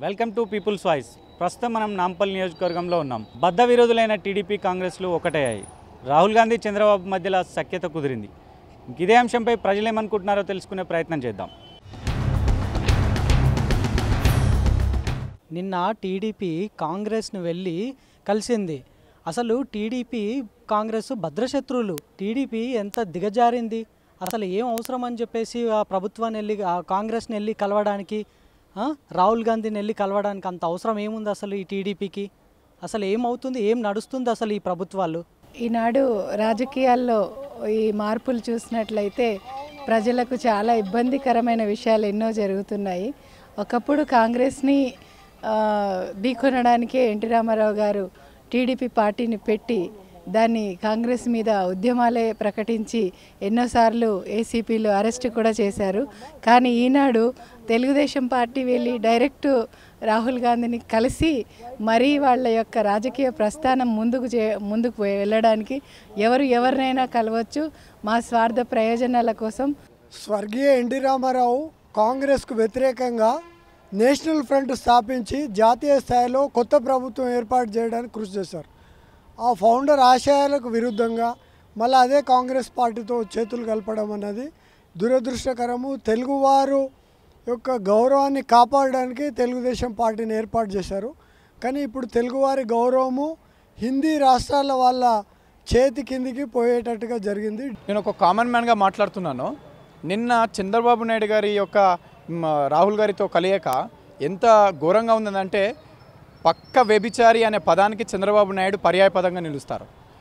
Welcome to peoples voice ప్రస్తుతం మనం నాంపల్ నియోజకవర్గంలో ఉన్నాం బద్ద విరోధులైన టీడీపీ కాంగ్రెస్లు ఒకటయ్యాయి రాహుల్ గాంధీ చంద్రబాబు మధ్యలో సఖ్యత కుదిరింది ఇంక ఇదే అంశంపై ప్రజలు ఏమనుకుంటున్నారో తెలుసుకునే ప్రయత్నం చేద్దాం నిన్న టీడీపీ కాంగ్రెస్ను వెళ్ళి కలిసింది అసలు టీడీపీ కాంగ్రెస్ భద్రశత్రువులు టీడీపీ ఎంత దిగజారింది అసలు ఏం అవసరం అని చెప్పేసి ఆ ప్రభుత్వాన్ని వెళ్ళి ఆ కాంగ్రెస్ని వెళ్ళి కలవడానికి ఆ, రాహుల్ గాంధీని వెళ్ళి కలవడానికి అంత అవసరం ఏముంది అసలు ఈ టీడీపీకి అసలు ఏమవుతుంది ఏం నడుస్తుంది అసలు ఈ ప్రభుత్వాలు ఈనాడు రాజకీయాల్లో ఈ మార్పులు చూసినట్లయితే ప్రజలకు చాలా ఇబ్బందికరమైన విషయాలు ఎన్నో జరుగుతున్నాయి ఒకప్పుడు కాంగ్రెస్ని ఆ, ఢీకొనడానికే ఎన్టీ రామారావు గారు టీడీపీ పార్టీని పెట్టి దాన్ని కాంగ్రెస్ మీద ఉద్యమాలే ప్రకటించి ఎన్నోసార్లు ఏసీపీలు అరెస్ట్ కూడా చేశారు కానీ ఈనాడు తెలుగుదేశం పార్టీ వెళ్ళి డైరెక్ట్ రాహుల్ గాంధీని కలిసి మరీ వాళ్ళ యొక్క రాజకీయ ప్రస్థానం ముందుకు చే ముందుకు వెళ్ళడానికి ఎవరు ఎవరినైనా కలవచ్చు మా స్వార్థ ప్రయోజనాల కోసం స్వర్గీయ ఎన్టీ రామారావు కాంగ్రెస్కు వ్యతిరేకంగా నేషనల్ ఫ్రంట్ స్థాపించి జాతీయ స్థాయిలో కొత్త ప్రభుత్వం ఏర్పాటు చేయడానికి కృషి చేశారు ఆ ఫౌండర్ ఆశయాలకు విరుద్ధంగా మళ్ళీ అదే కాంగ్రెస్ పార్టీతో చేతులు కలపడం అన్నది దురదృష్టకరము తెలుగువారు యొక్క గౌరవాన్ని కాపాడడానికి తెలుగుదేశం పార్టీని ఏర్పాటు చేశారు కానీ ఇప్పుడు తెలుగువారి గౌరవము హిందీ రాష్ట్రాల వాళ్ళ చేతి కిందికి పోయేటట్టుగా జరిగింది నేను ఒక కామన్ మ్యాన్గా మాట్లాడుతున్నాను నిన్న చంద్రబాబు నాయుడు గారి యొక్క మ, రాహుల్ గారితో కలియక ఎంత ఘోరంగా ఉందంటే పక్క వ్యభిచారి అనే పదానికి చంద్రబాబు నాయుడు పర్యాయ పదంగా నిలుస్తారు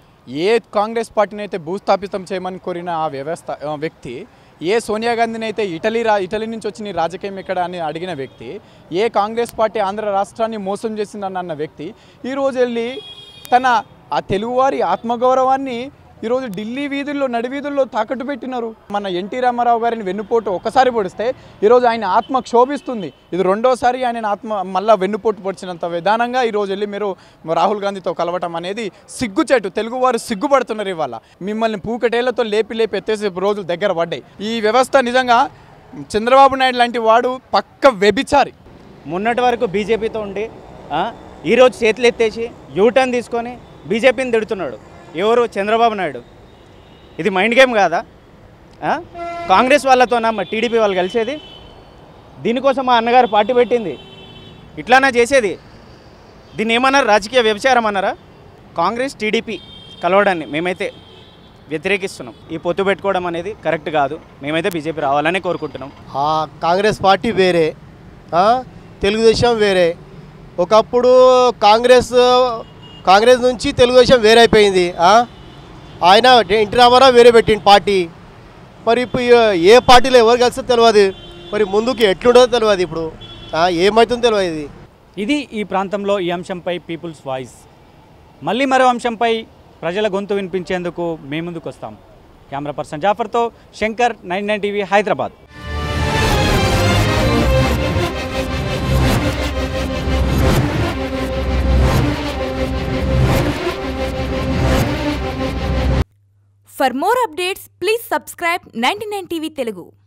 ఏ కాంగ్రెస్ పార్టీని అయితే భూస్థాపితం చేయమని కోరిన ఆ వ్యవస్థ ఆ వ్యక్తి ఏ సోనియా గాంధీని అయితే ఇటలీ రా ఇటలీ నుంచి వచ్చి నీ రాజకీయం ఎక్కడ అని అడిగిన వ్యక్తి ఏ కాంగ్రెస్ పార్టీ ఆంధ్ర రాష్ట్రాన్ని మోసం చేసిందని అన్న వ్యక్తి ఈరోజు వెళ్ళి తన ఆ తెలుగువారి ఆత్మగౌరవాన్ని ఈరోజు ఢిల్లీ వీధుల్లో నడివీధుల్లో తాకట్టు పెట్టినారు మన ఎన్టీ రామారావు గారిని వెన్నుపోటు ఒకసారి పొడిస్తే ఈరోజు ఆయన ఆత్మ క్షోభిస్తుంది ఇది రెండోసారి ఆయన ఆత్మ మళ్ళా వెన్నుపోటు పొడిచినంత విధానంగా ఈరోజు వెళ్ళి మీరు రాహుల్ గాంధీతో కలవటం అనేది సిగ్గుచేటు తెలుగువారు సిగ్గుపడుతున్నారు ఇవాళ మిమ్మల్ని పూకటేళ్లతో లేపి లేపి ఎత్తేసే రోజులు దగ్గర పడ్డాయి ఈ వ్యవస్థ నిజంగా చంద్రబాబు నాయుడు లాంటి వాడు పక్క వ్యభిచారి మొన్నటి వరకు బీజేపీతో ఉండి ఆ, ఈరోజు చేతులు ఎత్తేసి యూటర్న్ తీసుకొని బీజేపీని తిడుతున్నాడు ఎవరు చంద్రబాబు నాయుడు ఇది మైండ్ గేమ్ కాదా ఆ? కాంగ్రెస్ వాళ్ళతోనా మరి టీడీపీ వాళ్ళు కలిసేది దీనికోసం మా అన్నగారు పార్టీ పెట్టింది ఇట్లానా చేసేది దీన్ని ఏమన్నారు రాజకీయ వ్యభిచారం అన్నారా కాంగ్రెస్ టీడీపీ కలవడాన్ని మేమైతే వ్యతిరేకిస్తున్నాం ఈ పొత్తు పెట్టుకోవడం అనేది కరెక్ట్ కాదు మేమైతే బీజేపీ రావాలని కోరుకుంటున్నాం ఆ కాంగ్రెస్ పార్టీ వేరే ఆ, తెలుగుదేశం వేరే ఒకప్పుడు కాంగ్రెస్ కాంగ్రెస్ నుంచి తెలుగుదేశం వేరే అయిపోయింది ఆ? ఆయన ఎన్టీ రామారావు వేరే పెట్టింది పార్టీ మరి ఇప్పుడు ఏ పార్టీలో ఎవరు కలిస్తే తెలియదు మరి ముందుకు ఎట్లుంటుందో తెలియదు ఇప్పుడు ఆ, ఏమవుతుందో తెలియదు ఇది ఇది ఈ ప్రాంతంలో ఈ అంశంపై పీపుల్స్ వాయిస్ మళ్ళీ మరో అంశంపై ప్రజల గొంతు వినిపించేందుకు మేము ముందుకు వస్తాం కెమెరా పర్సన్ జాఫర్తో Shankar nine nine TV Hyderabad For more updates, please subscribe 99 TV Telugu.